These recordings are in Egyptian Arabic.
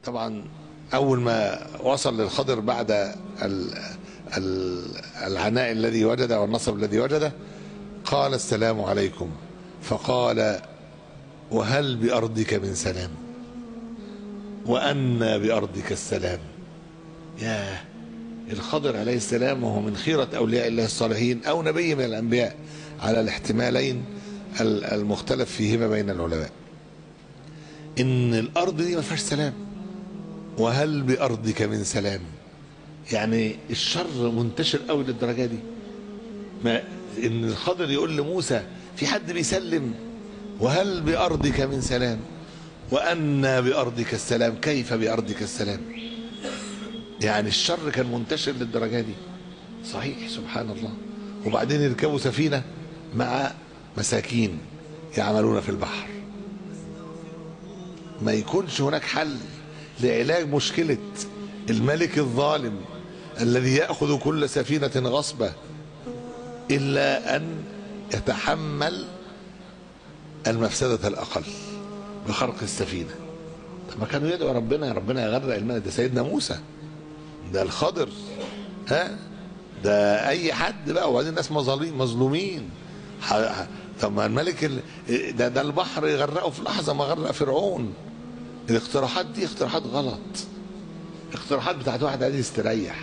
طبعا اول ما وصل للخضر بعد ال ال العناء الذي وجده والنصب الذي وجده قال السلام عليكم فقال وهل بارضك من سلام وأن بأرضك السلام ياه الخضر عليه السلام وهو من خيرة أولياء الله الصالحين أو نبي من الأنبياء على الاحتمالين المختلف فيهما بين العلماء إن الأرض دي ما فيهاش سلام وهل بأرضك من سلام يعني الشر منتشر قوي للدرجة دي ما إن الخضر يقول لموسى في حد بيسلم وهل بأرضك من سلام وأن بأرضك السلام كيف بأرضك السلام يعني الشر كان منتشر للدرجة دي صحيح سبحان الله وبعدين يركبوا سفينة مع مساكين يعملون في البحر ما يكونش هناك حل لعلاج مشكلة الملك الظالم الذي يأخذ كل سفينة غصبة إلا أن يتحمل المفسدة الأقل بخرق السفينة طب ما كانوا يدعوا ربنا يا ربنا يغرق الملك ده سيدنا موسى ده الخضر ها ده اي حد بقى وبعدين الناس مظالم مظلومين طب ما الملك ال... ده ده البحر يغرقه في لحظه ما غرق فرعون الاقتراحات دي اقتراحات غلط اقتراحات بتاعت واحد عايز يستريح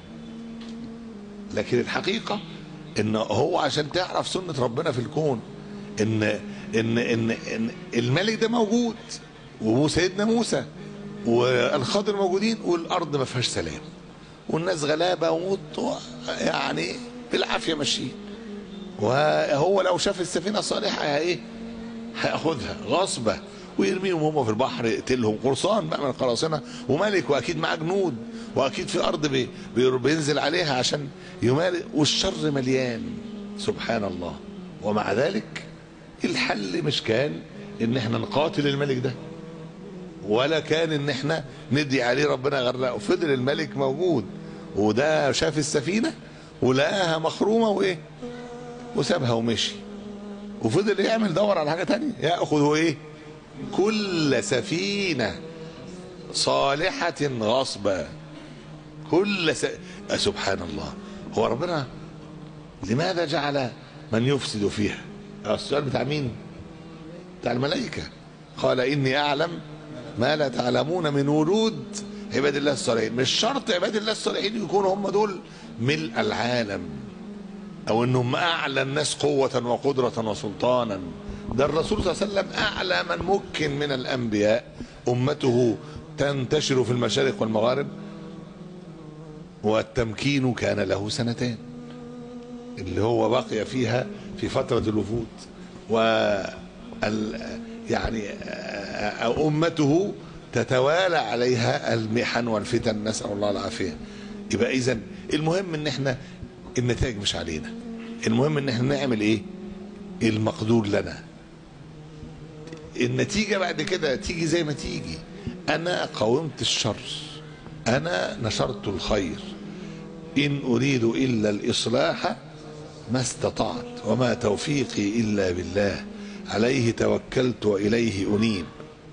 لكن الحقيقه ان هو عشان تعرف سنه ربنا في الكون ان ان ان, إن الملك ده موجود وسيدنا موسى والخضر موجودين والارض ما فيهاش سلام والناس غلابه وموت يعني بالعافيه ماشيين وهو لو شاف السفينه صالحه ايه هياخدها غصبه ويرميهم هم في البحر يقتلهم قرصان بقى من القراصنه وملك واكيد معاه جنود واكيد في ارض بي بينزل عليها عشان يمارس والشر مليان سبحان الله ومع ذلك الحل مش كان ان احنا نقاتل الملك ده ولا كان ان احنا ندي عليه ربنا غرقه فضل الملك موجود وده شاف السفينه ولقاها مخرومه وايه وسابها ومشي وفضل يعمل دور على حاجه تانية ياخذ ايه كل سفينه صالحه غصبا كل س... سبحان الله هو ربنا لماذا جعل من يفسد فيها السؤال بتاع مين بتاع الملائكه قال اني اعلم ما لا تعلمون من ورود عباد الله الصالحين مش شرط عباد الله الصالحين يكونوا هم دول ملء العالم او انهم اعلى الناس قوة وقدرة وسلطانا ده الرسول صلى الله عليه وسلم اعلى من مكن من الانبياء امته تنتشر في المشارق والمغارب والتمكين كان له سنتين اللي هو بقي فيها في فترة الوفود و يعني أمته تتوالى عليها المحن والفتن نسأل الله العافية يبقى إذا المهم إن إحنا النتائج مش علينا المهم إن إحنا نعمل إيه المقدور لنا النتيجة بعد كده تيجي زي ما تيجي أنا قاومت الشر أنا نشرت الخير إن أريد إلا الإصلاح ما استطعت وما توفيقي إلا بالله عليه توكلت واليه انيب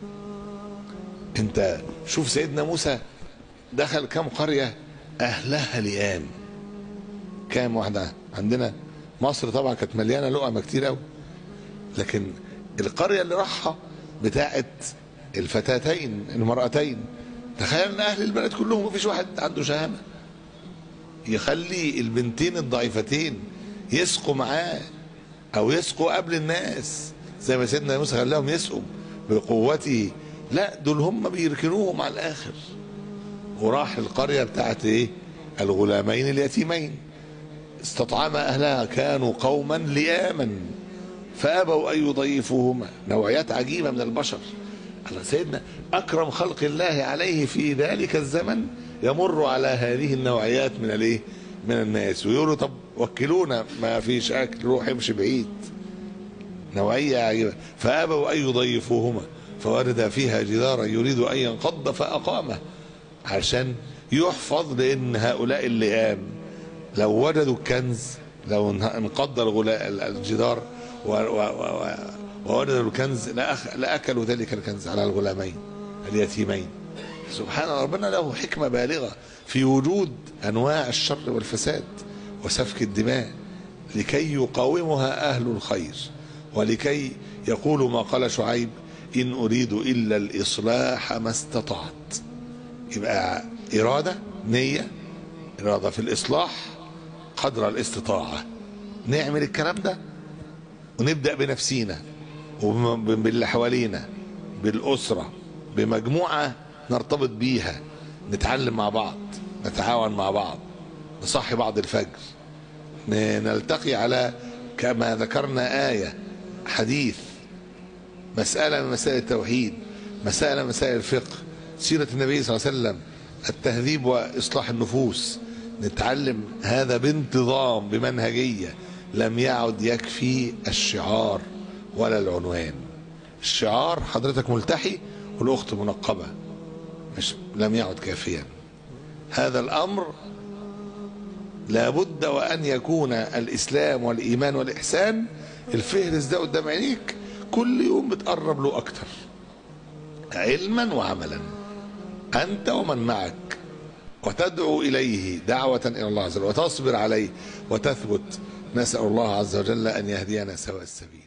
انت شوف سيدنا موسى دخل كم قريه اهلها لئام كام واحده عندنا مصر طبعا كانت مليانه لقمه كتير قوي لكن القريه اللي راحها بتاعت الفتاتين المرأتين تخيل ان اهل البلد كلهم مفيش واحد عنده شهامه يخلي البنتين الضعيفتين يسقوا معاه او يسقوا قبل الناس زي ما سيدنا موسى خلاهم يسقوا بقوته لا دول هم بيركنوهم على الاخر وراح القريه بتاعت ايه الغلامين اليتيمين استطعم اهلها كانوا قوما لئاما فابوا ان يضيفوهما نوعيات عجيبه من البشر على سيدنا اكرم خلق الله عليه في ذلك الزمن يمر على هذه النوعيات من الايه من الناس ويقولوا طب وكلونا ما فيش اكل روح امشي بعيد نوعية عجيبة فأبوا أن يضيفوهما فورد فيها جدارا يريد أن ينقض فأقامه عشان يحفظ لأن هؤلاء اللئام لو وجدوا الكنز لو انقض الجدار ووجدوا الكنز لأكلوا ذلك الكنز على الغلامين اليتيمين سبحان ربنا له حكمة بالغة في وجود أنواع الشر والفساد وسفك الدماء لكي يقاومها أهل الخير ولكي يقولوا ما قال شعيب إن أريد إلا الإصلاح ما استطعت يبقى إرادة نية إرادة في الإصلاح قدر الاستطاعة نعمل الكلام ده ونبدأ بنفسينا وباللي حوالينا بالأسرة بمجموعة نرتبط بيها نتعلم مع بعض نتعاون مع بعض نصحي بعض الفجر ن- نلتقي على كما ذكرنا آية حديث مسألة من مسائل التوحيد مسألة من مسائل الفقه سيرة النبي صلى الله عليه وسلم التهذيب وإصلاح النفوس نتعلم هذا بانتظام بمنهجية لم يعد يكفي الشعار ولا العنوان الشعار حضرتك ملتحي والأخت منقبة مش لم يعد كافيا هذا الأمر لابد وأن يكون الإسلام والإيمان والإحسان الفهرس ده قدام عينيك كل يوم بتقرب له أكتر علما وعملا أنت ومن معك وتدعو إليه دعوة إلى الله عز وجل وتصبر عليه وتثبت نسأل الله عز وجل أن يهدينا سواء السبيل